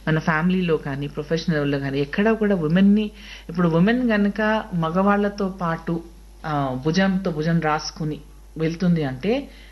మన ఫ్యామిలీలో కానీ ప్రొఫెషనల్లో కానీ ఎక్కడ కూడా ఉమెన్ని ఇప్పుడు ఉమెన్ గనక మగవాళ్లతో పాటు ఆ, భుజంతో భుజం రాసుకుని వెళ్తుంది అంటే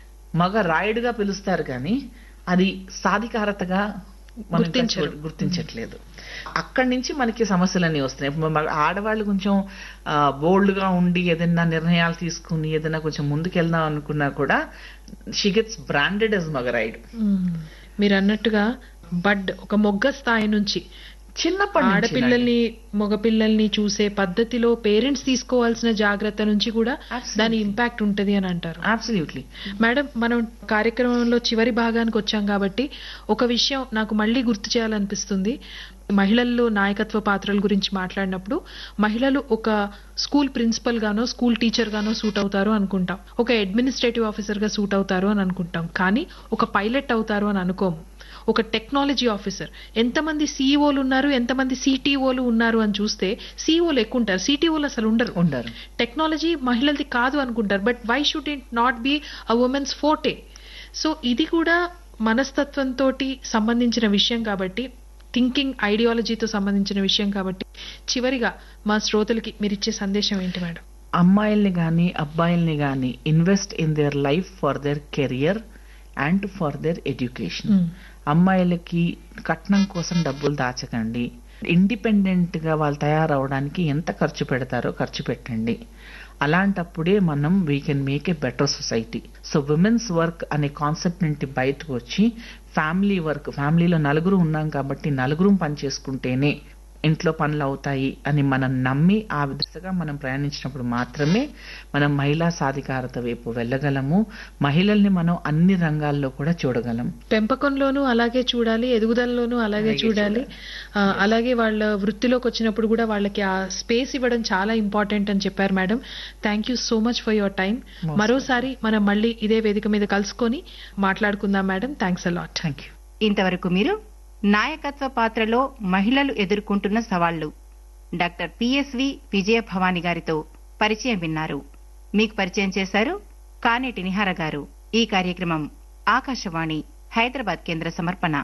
మగ రాయుడుగా పిలుస్తారు కానీ అది సాధికారతగా మనం ఇంకా గుర్తించరు. చూడ- గుర్తించట్లేదు అక్కడి నుంచి మనకి సమస్యలన్నీ వస్తున్నాయి ఇప్పుడు మగ- ఆడవాళ్ళు కొంచెం బోల్డ్ గా ఉండి ఏదైనా నిర్ణయాలు తీసుకుని ఏదైనా కొంచెం ముందుకెళ్దాం అనుకున్నా కూడా షీ గెట్స్ బ్రాండెడ్ as మగరాయుడు మ్మ్. మీరు అన్నట్టుగా బడ్ ఒక మొగ్గ స్థాయి నుంచి చిన్నప్పటి నుంచి ఆడపిల్లల్ని మగపిల్లల్ని చూసే పద్ధతిలో పేరెంట్స్ తీసుకోవాల్సిన జాగ్రత్త నుంచి కూడా Absolutely. దాని ఇంపాక్ట్ ఉంటది అని అంటారు అబ్సల్యూట్లీ మేడం మనం కార్యక్రమంలో చివరి భాగానికి వచ్చాం కాబట్టి ఒక విషయం నాకు మళ్ళీ గుర్తు చేయాలనిపిస్తుంది మహిళల్లో నాయకత్వ పాత్రల గురించి మాట్లాడినప్పుడు మహిళలు ఒక స్కూల్ ప్రిన్సిపల్ గానో స్కూల్ టీచర్ గానో సూట్ అవుతారు అనుకుంటాం ఒక అడ్మినిస్ట్రేటివ్ ఆఫీసర్ గా సూట్ అవుతారు అని అనుకుంటాం కానీ ఒక పైలట్ అవుతారు అని అనుకోము ఒక టెక్నాలజీ ఆఫీసర్ ఎంతమంది సీఈఓలు ఉన్నారు ఎంతమంది సిటీఓలు ఉన్నారు అని చూస్తే సీఈఓలు ఎక్కువ ఉంటారు సిటీఓలు అసలు ఉండరు ఉండరు టెక్నాలజీ మహిళలది కాదు అనుకుంటారు but why should it not be a women's forte so ఇది కూడా మనస్తత్వంతో సంబంధించిన విషయం కాబట్టి థింకింగ్ ఐడియాలజీతో సంబంధించిన విషయం కాబట్టి చివరిగా మా శ్రోతలకి మీరు ఇచ్చే సందేశం ఏంటి మేడం అమ్మాయిల్ని కానీ అబ్బాయిల్ని కానీ invest in their life for their career and for their education Hmm. అమ్మాయిలకి కట్నం కోసం డబ్బులు దాచకండి ఇండిపెండెంట్ గా వాళ్ళు తయారవడానికి ఎంత ఖర్చు పెడతారో ఖర్చు పెట్టండి అలాంటప్పుడే మనం we can make a better society so women's work అనే కాన్సెప్ట్ నుండి బయటకు వచ్చి ఫ్యామిలీ వర్క్ ఫ్యామిలీలో నలుగురు ఉన్నాం కాబట్టి నలుగురు పని చేసుకుంటేనే ఇంట్లో పనులు అవుతాయి అని మనం నమ్మి ఆ దిశగా మనం ప్రయాణించినప్పుడు మాత్రమే మనం మహిళా సాధికారత వైపు వెళ్ళగలము మహిళల్ని మనం అన్ని రంగాల్లో కూడా చూడగలం పెంపకంలోనూ అలాగే చూడాలి ఎదుగుదలలోనూ అలాగే అలాగే చూడాలి ఆ, అలాగే వాళ్ళ వృత్తిలోకి వచ్చినప్పుడు కూడా వాళ్ళకి ఆ స్పేస్ ఇవ్వడం చాలా ఇంపార్టెంట్ అని చెప్పారు madam thank you so much for your time Most మరోసారి మనం మళ్ళీ ఇదే వేదిక మీద కలుసుకొని మాట్లాడుకుందాం madam thanks a lot thank you ఇంతవరకు మీరు నాయకత్వ పాత్రలో మహిళలు ఎదుర్కొంటున్న సవాళ్లు డాక్టర్ పిఎస్వి విజయభవాని గారితో పరిచయం విన్నారు మీకు పరిచయం చేశారు కానేటి నిహార గారు ఈ కార్యక్రమం ఆకాశవాణి హైదరాబాద్ కేంద్ర సమర్పణ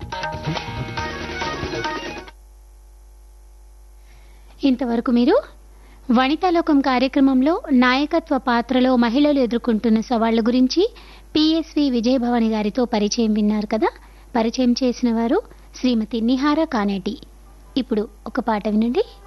ఇంతవరకు మీరు వనితాలోకం కార్యక్రమంలో నాయకత్వ పాత్రలో మహిళలు ఎదుర్కొంటున్న సవాళ్ల గురించి పిఎస్వి విజయభవాని గారితో పరిచయం విన్నారు కదా పరిచయం చేసిన వారు శ్రీమతి నిహార కానేటి ఇప్పుడు ఒక పాట వినండి